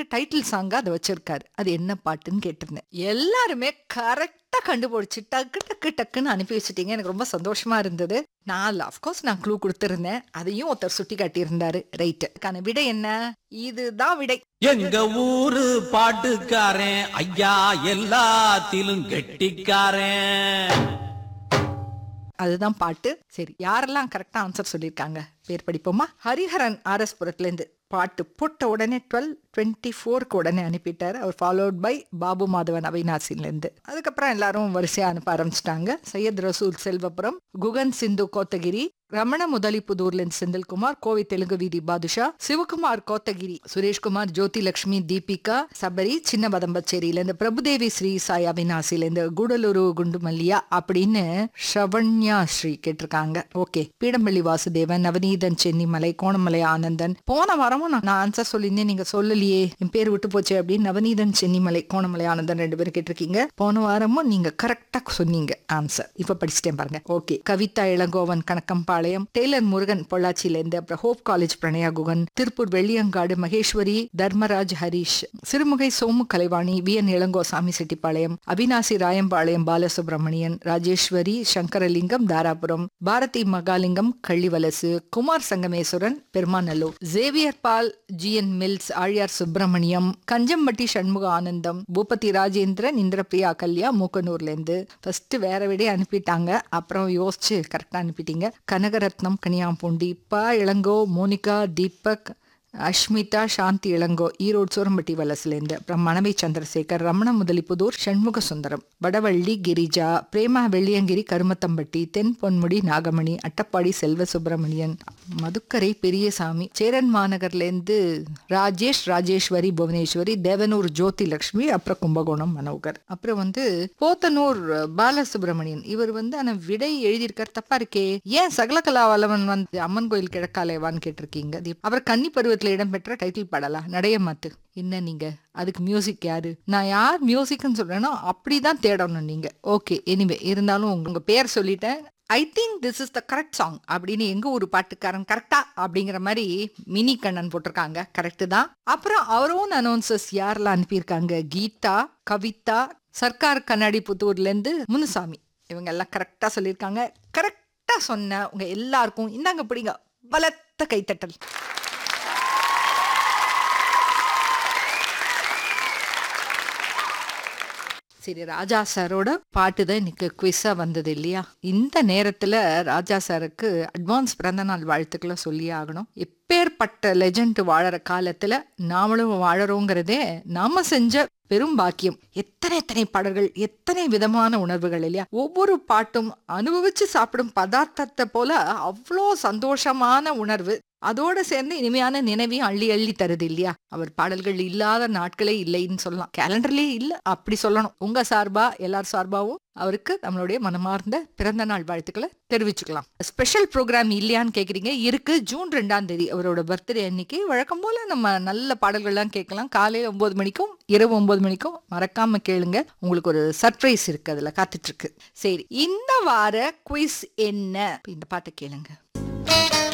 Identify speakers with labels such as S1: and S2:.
S1: title சாங்கா அதை வச்சிருக்காரு அது என்ன பாட்டுன்னு கேட்டிருந்தேன் எல்லாருமே கரெக்டா கண்டுபிடிச்சு டக்கு டக்கு டக்குன்னு அனுப்பி வச்சுட்டீங்க எனக்கு ரொம்ப சந்தோஷமா இருந்தது நான் அஃப்கோர்ஸ் நான் க்ளூ கொடுத்திருந்தேன் அதையும் ஒருத்தர் சுட்டி காட்டியிருந்தாரு ரைட் அதுக்கான விடை என்ன இதுதான் விடை
S2: எங்க ஊரு பாட்டுக்காரன் ஐயா எல்லாத்திலும் கெட்டிக்காரன்
S1: அதுதான் பாட்டு சரி யாரெல்லாம் கரெக்டா ஆன்சர் சொல்லியிருக்காங்க பேர் படிப்போமா ஹரிஹரன் ஆர்எஸ் புரத்துலேருந்து பாட்டு போட்ட உடனே டுவெல் டுவெண்ட்டி ஃபோருக்கு உடனே அனுப்பிட்டார் அவர் ஃபாலோட் பை பாபு மாதவன் அவினாசிலேருந்து அதுக்கப்புறம் எல்லாரும் வரிசையாக அனுப்ப ஆரம்பிச்சிட்டாங்க சையத் ரசூல் செல்வபுரம் குகன் சிந்து கோத்தகிரி ரமண முதலிப்புதூர்லேருந்து செந்தில்குமார் கோவை தெலுங்கு வீதி பாதுஷா சிவகுமார் கோத்தகிரி சுரேஷ்குமார் ஜோதி லட்சுமி தீபிகா சபரி சின்ன பதம்பச்சேரியிலேருந்து பிரபுதேவி ஸ்ரீ சாய் அவினாசிலேருந்து கூடலூரு குண்டுமல்லியா அப்படின்னு ஷவண்யா ஸ்ரீ கேட்டிருக்காங்க ஓகே பீடம்பள்ளி வாசுதேவன் நவநீதன் சென்னிமலை கோணமலை ஆனந்தன் போன வாரமும் நான் ஆன்சர் சொல்லியிருந்தேன் நீங்க சொல்லலையே என் பேர் விட்டு போச்சு அப்படின்னு நவநீதன் சென்னிமலை கோணமலை ஆனந்தன் ரெண்டு பேரும் கேட்டிருக்கீங்க போன வாரமும் நீங்க கரெக்டா சொன்னீங்க ஆன்சர் இப்ப படிச்சுட்டேன் பாருங்க ஓகே கவிதா இளங்கோவன் கணக்கம்பாளையம் டெய்லர் முருகன் பொள்ளாச்சியிலேருந்து அப்புறம் hope college Pranaya Guhan Tiruppur Velliyangadu Maheswari Dharmaraj Harish Sirumugai Somu Kalaivani V N Ilangosamy Chettipalayam Avinashi Rayampalayam Balasubramanian Rajeswari Sankaralingam Dharapuram Bharathi Mahalingam Kallivalasu Kumar Sangameswaran Perumanallur Xavier Paul G N mills Aliyar Subramaniam Kanjampatti Shanmuga Anandam Boopathi Rajendran Indrapriya Kalya மூக்கனூர்லேருந்து ஃபர்ஸ்ட் வேற விட அனுப்பிட்டாங்க அப்புறம் யோசிச்சு கரெக்டாக அனுப்பிட்டீங்க கனகரத்னம் கனியாம்பூண்டி ப இளங்கோ மோனிகா தீபக் அஷ்மிதா சாந்தி இளங்கோ ஈரோடு சோரம்பட்டி வலசுலேருந்து அப்புறம் மணவை சந்திரசேகர் ரமண முதலிப்புதூர் சண்முக சுந்தரம் வடவள்ளி கிரிஜா பிரேமா வெள்ளியங்கிரி கருமத்தம்பட்டி தென் பொன்முடி நாகமணி அட்டப்பாடி செல்வ சுப்பிரமணியன் மதுக்கரை பெரியசாமி சேரன் மாநகர்லேருந்து ராஜேஷ் ராஜேஸ்வரி புவனேஸ்வரி தேவனூர் ஜோதி லட்சுமி அப்புறம் கும்பகோணம் மனோகர் அப்புறம் வந்து போத்தனூர் பாலசுப்ரமணியன் இவர் வந்து ஆனா விடை எழுதியிருக்கார் தப்பா இருக்கே ஏன் சகலகலா வல்லவன் வந்து அம்மன் கோயில் கிழக்காலேவான்னு கேட்டிருக்கீங்க அது அவர் கன்னி பருவத்துல இடம்பெற்ற டைட்டில் பாடலா நடைய மாத்து என்ன நீங்க அதுக்கு மியூசிக் யாரு நான் யார் மியூசிக்னு சொல்றேனோ அப்படிதான் தேடணும் நீங்க ஓகே எனிவே இருந்தாலும் உங்க- உங்க பேர் சொல்லிட்டேன் I think this is the correct song அப்படின்னு எங்க ஒரு பாட்டுக்காரன் கரெக்டா அப்படிங்கிற மாதிரி மினி கண்ணன் போட்டிருக்காங்க கரெக்ட் தான் அப்புறம் அவர் ஓன் அனௌன்சஸ் யாரெல்லாம் அனுப்பியிருக்காங்க கீதா கவிதா சர்க்கார் கண்ணாடி புத்தூர்ல இருந்து முனுசாமி இவங்க எல்லாம் கரெக்டா சொல்லியிருக்காங்க கரெக்டா சொன்ன உங்க எல்லாருக்கும் இந்தாங்க பிடிங்க பலத்த கைத்தட்டல் சரி ராஜா சாரோட பாட்டு தான் இன்னைக்கு குவிஸா வந்தது இல்லையா இந்த நேரத்துல ராஜா சாருக்கு அட்வான்ஸ் பிறந்த நாள் வாழ்த்துக்களை சொல்லியே ஆகணும் எப்பேற்பட்ட லெஜண்ட் வாழற காலத்துல நாமளும் வாழறோங்கிறதே நாம செஞ்ச பெரும் பாக்கியம் எத்தனை எத்தனை பாடல்கள் எத்தனை விதமான உணர்வுகள் இல்லையா ஒவ்வொரு பாட்டும் அனுபவிச்சு சாப்பிடும் பதார்த்தத்தை போல அவ்வளோ சந்தோஷமான உணர்வு அதோட சேர்ந்து இனிமையான நினைவையும் அள்ளி அள்ளி தருது இல்லையா அவர் பாடல்கள் இல்லாத நாட்களே இல்லைன்னு சொல்லலாம் கேலண்டர்லயே இல்ல அப்படி சொல்லணும் உங்க சார்பா எல்லார் சார்பாவும் அவருக்கு நம்மளுடைய மனமார்ந்த பிறந்த நாள் வாழ்த்துக்களை தெரிவிச்சுக்கலாம் ஸ்பெஷல் ப்ரோக்ராம் இல்லையான்னு கேக்குறீங்க இருக்கு ஜூன் ரெண்டாம் தேதி அவரோட பர்த்டே அன்னைக்கு வழக்கம் போல நம்ம நல்ல பாடல்கள்லாம் கேட்கலாம் காலையில ஒன்பது மணிக்கும் இரவு ஒன்பது மணிக்கும் மறக்காம கேளுங்க உங்களுக்கு ஒரு சர்ப்ரைஸ் இருக்கு அதுல காத்துட்டு இருக்கு சரி இந்த வார குவிஸ் என்ன இந்த பாட்டை கேளுங்க